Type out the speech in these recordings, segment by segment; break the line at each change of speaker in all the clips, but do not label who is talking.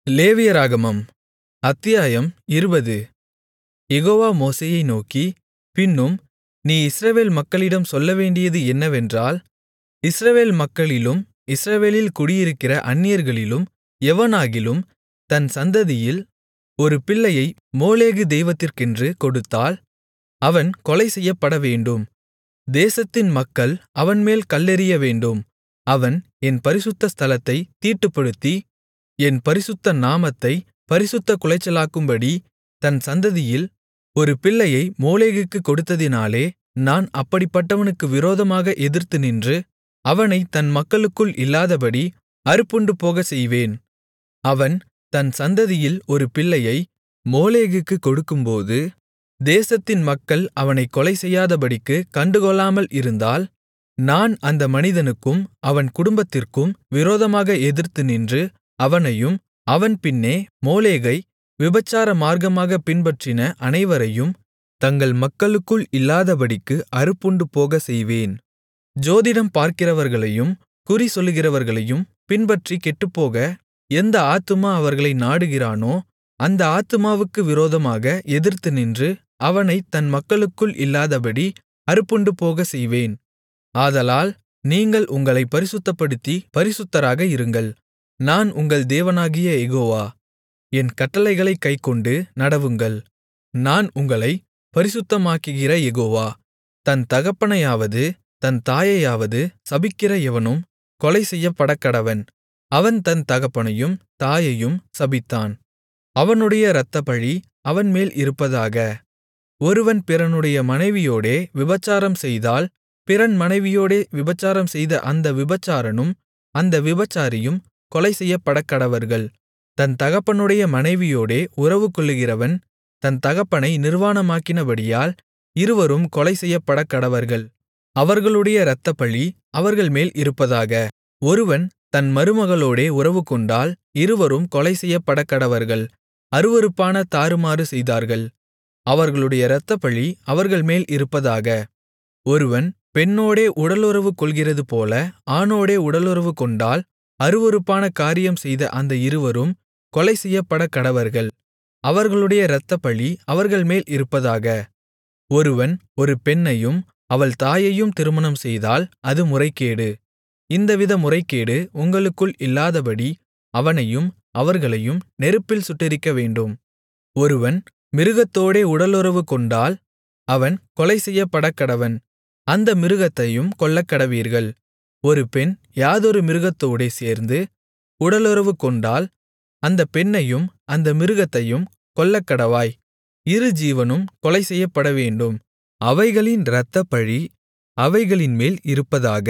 லேவியராகமம் அத்தியாயம் இருபது யெகோவா மோசேயை நோக்கி பின்னும் நீ இஸ்ரவேல் மக்களிடம் சொல்லவேண்டியது என்னவென்றால் இஸ்ரவேல் மக்களிலும் இஸ்ரவேலில் குடியிருக்கிற அந்நியர்களிலும் எவனாகிலும் தன் சந்ததியில் ஒரு பிள்ளையை மோளேகு தெய்வத்திற்கென்று கொடுத்தால் அவன் கொலைசெய்யப்படவேண்டும் தேசத்தின் மக்கள் அவன்மேல் கல்லெறியவேண்டும் அவன் என் பரிசுத்த ஸ்தலத்தைத் தீட்டுப்படுத்தி என் பரிசுத்த நாமத்தைப் பரிசுத்தக் குலைச்சலாக்கும்படி தன் சந்ததியில் ஒரு பிள்ளையை மோளேகுக்குக் கொடுத்ததினாலே நான் அப்படிப்பட்டவனுக்கு விரோதமாக எதிர்த்து நின்று அவனைத் தன் மக்களுக்குள் இல்லாதபடி அறுப்புண்டுபோகச் செய்வேன் அவன் தன் சந்ததியில் ஒரு பிள்ளையை மோளேகுக்குக் கொடுக்கும்போது தேசத்தின் மக்கள் அவனைக் கொலைசெய்யாதபடிக்குக் கண்டுகொள்ளாமல் இருந்தால் நான் அந்த மனிதனுக்கும் அவன் குடும்பத்திற்கும் விரோதமாக எதிர்த்து நின்று அவனையும் அவன் பின்னே மோளேகை விபசார மார்க்கமாகப் பின்பற்றின அனைவரையும் தங்கள் மக்களுக்குள் இல்லாதபடிக்கு அறுப்புண்டுபோகச் செய்வேன் ஜோதிடம் பார்க்கிறவர்களையும் குறிசொல்லுகிறவர்களையும் பின்பற்றிக் கெட்டுப்போக எந்த ஆத்துமா அவர்களை நாடுகிறானோ அந்த ஆத்துமாவுக்கு விரோதமாக எதிர்த்து நின்று அவனைத் தன் மக்களுக்குள் இல்லாதபடி அறுப்புண்டுபோகச் செய்வேன் ஆதலால் நீங்கள் உங்களைப் பரிசுத்தப்படுத்தி பரிசுத்தராக இருங்கள் நான் உங்கள் தேவனாகிய யெகோவா என் கட்டளைகளைக் கைக்கொண்டு நடவுங்கள் நான் உங்களைப் பரிசுத்தமாக்குகிற யெகோவா தன் தகப்பனையாவது தன் தாயையாவது சபிக்கிற எவனும் கொலை செய்யப்படக்கடவன் அவன் தன் தகப்பனையும் தாயையும் சபித்தான் அவனுடைய இரத்தப்பழி அவன்மேல் இருப்பதாக ஒருவன் பிறனுடைய மனைவியோடே விபசாரம் செய்தால் பிறன் மனைவியோடே விபசாரம் செய்த அந்த விபசாரனும் அந்த விபசாரியும் கொலை செய்யப்படக்கடவர்கள் தன் தகப்பனுடைய மனைவியோடே உறவுகொள்ளுகிறவன் தன் தகப்பனை நிர்வாணமாக்கினபடியால் இருவரும் கொலை செய்யப்படக்கடவர்கள் அவர்களுடைய இரத்தப்பழி அவர்கள்மேல் இருப்பதாக ஒருவன் தன் மருமகளோடே உறவுகொண்டால் இருவரும் கொலை செய்யப்படக்கடவர்கள் அருவருப்பான தாறுமாறு செய்தார்கள் அவர்களுடைய இரத்தப்பழி அவர்கள்மேல் இருப்பதாக ஒருவன் பெண்ணோடே உடலுறவு கொள்கிறதுபோல ஆணோடே உடலுறவு கொண்டால் அருவருப்பான காரியம் செய்த அந்த இருவரும் கொலை செய்யப்படக்கடவர்கள் அவர்களுடைய இரத்தப்பழி அவர்கள்மேல் இருப்பதாக ஒருவன் ஒரு பெண்ணையும் அவள் தாயையும் திருமணம் செய்தால் அது முறைகேடு இந்தவித முறைகேடு உங்களுக்குள் இல்லாதபடி அவனையும் அவர்களையும் நெருப்பில் சுட்டெரிக்கவேண்டும் ஒருவன் மிருகத்தோடே உடலுறவு கொண்டால் அவன் கொலை செய்யப்படக்கடவன் அந்த மிருகத்தையும் கொல்லக்கடவீர்கள் ஒரு பெண் யாதொரு மிருகத்தோடே சேர்ந்து உடலுறவு கொண்டால் அந்த பெண்ணையும் அந்த மிருகத்தையும் கொல்லக்கடவாய் இரு ஜீவனும் கொலை செய்யப்படவேண்டும் அவைகளின் இரத்தப்பழி அவைகளின்மேல் இருப்பதாக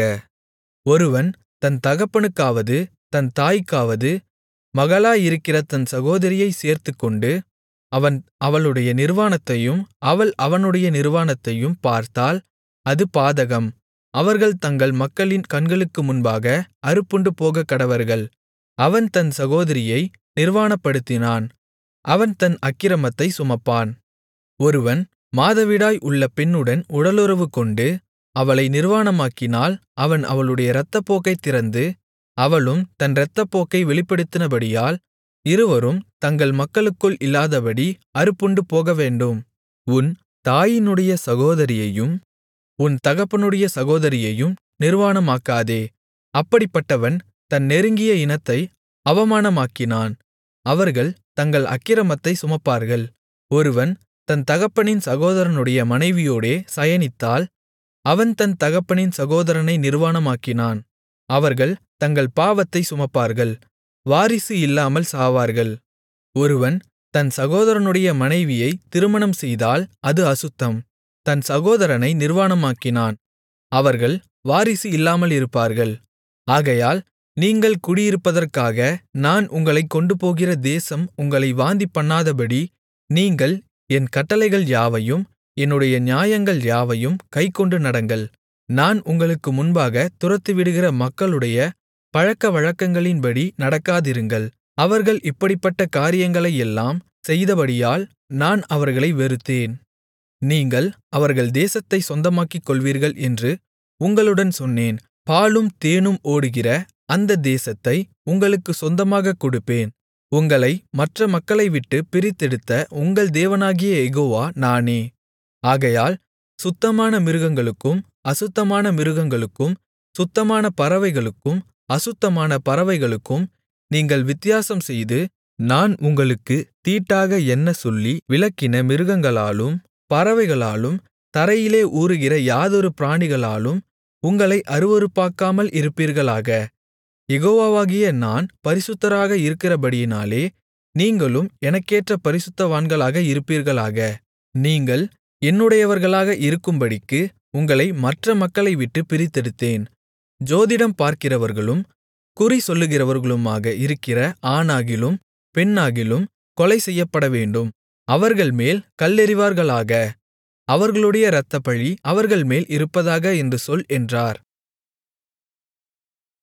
ஒருவன் தன் தகப்பனுக்காவது தன் தாய்க்காவது மகளாயிருக்கிற தன் சகோதரியைச் சேர்த்துக்கொண்டு அவன் அவளுடைய நிர்வாணத்தையும் அவள் அவனுடைய நிர்வாணத்தையும் பார்த்தால் அது பாதகம் அவர்கள் தங்கள் மக்களின் கண்களுக்கு முன்பாக அறுப்புண்டு போகக்கடவர்கள் அவன் தன் சகோதரியை நிர்வாணப்படுத்தினான் அவன் தன் அக்கிரமத்தை சுமப்பான் ஒருவன் மாதவிடாய் உள்ள பெண்ணுடன் உடலுறவு கொண்டு அவளை நிர்வாணமாக்கினால் அவன் அவளுடைய இரத்தப்போக்கைத் திறந்து அவளும் தன் இரத்தப்போக்கை வெளிப்படுத்தினபடியால் இருவரும் தங்கள் மக்களுக்குள் இல்லாதபடி அறுப்புண்டு போகவேண்டும் உன் தாயினுடைய சகோதரியையும் உன் தகப்பனுடைய சகோதரியையும் நிர்வாணமாக்காதே அப்படிப்பட்டவன் தன் நெருங்கிய இனத்தை அவமானமாக்கினான் அவர்கள் தங்கள் அக்கிரமத்தை சுமப்பார்கள் ஒருவன் தன் தகப்பனின் சகோதரனுடைய மனைவியோடே சயனித்தால் அவன் தன் தகப்பனின் சகோதரனை நிர்வாணமாக்கினான் அவர்கள் தங்கள் பாவத்தை சுமப்பார்கள் வாரிசு இல்லாமல் சாவார்கள் ஒருவன் தன் சகோதரனுடைய மனைவியை திருமணம் செய்தால் அது அசுத்தம் தன் சகோதரனை நிர்வாணமாக்கினான் அவர்கள் வாரிசு இல்லாமல் இருப்பார்கள் ஆகையால் நீங்கள் குடியிருப்பதற்காக நான் உங்களைக் கொண்டுபோகிற தேசம் உங்களை வாந்தி பண்ணாதபடி நீங்கள் என் கட்டளைகள் யாவையும் என்னுடைய நியாயங்கள் யாவையும் கைக்கொண்டு நடங்கள் நான் உங்களுக்கு முன்பாக துரத்திவிடுகிற மக்களுடைய பழக்கவழக்கங்களின்படி நடக்காதிருங்கள் அவர்கள் இப்படிப்பட்ட காரியங்களையெல்லாம் செய்தபடியால் நான் அவர்களை வெறுத்தேன் நீங்கள் அவர்கள் தேசத்தைச் சொந்தமாக்கிக் கொள்வீர்கள் என்று உங்களுடன் சொன்னேன் பாலும் தேனும் ஓடுகிற அந்த தேசத்தை உங்களுக்குச் சொந்தமாகக் கொடுப்பேன் உங்களை மற்ற மக்களைவிட்டுப் பிரித்தெடுத்த உங்கள் தேவனாகிய யெகோவா நானே ஆகையால் சுத்தமான மிருகங்களுக்கும் அசுத்தமான மிருகங்களுக்கும் சுத்தமான பறவைகளுக்கும் அசுத்தமான பறவைகளுக்கும் நீங்கள் வித்தியாசம்செய்து நான் உங்களுக்குத் தீட்டாக எண்ணச்சொல்லி விலக்கின மிருகங்களாலும் பறவைகளாலும் தரையிலே ஊருகிற யாதொரு பிராணிகளாலும் உங்களை அருவருப்பாக்காமல் இருப்பீர்களாக யெகோவாகிய நான் பரிசுத்தராக இருக்கிறபடியினாலே நீங்களும் எனக்கேற்ற பரிசுத்தவான்களாக இருப்பீர்களாக நீங்கள் என்னுடையவர்களாக இருக்கும்படிக்கு உங்களை மற்ற மக்களைவிட்டுப் பிரித்தெடுத்தேன் ஜோதிடம் பார்க்கிறவர்களும் குறி சொல்லுகிறவர்களுமாக இருக்கிற ஆணாகிலும் பெண்ணாகிலும் கொலை செய்யப்படவேண்டும் அவர்கள்மேல் கல்லெறிவார்களாக அவர்களுடைய இரத்தப்பழி அவர்கள்மேல் இருப்பதாக என்று சொல் என்றார்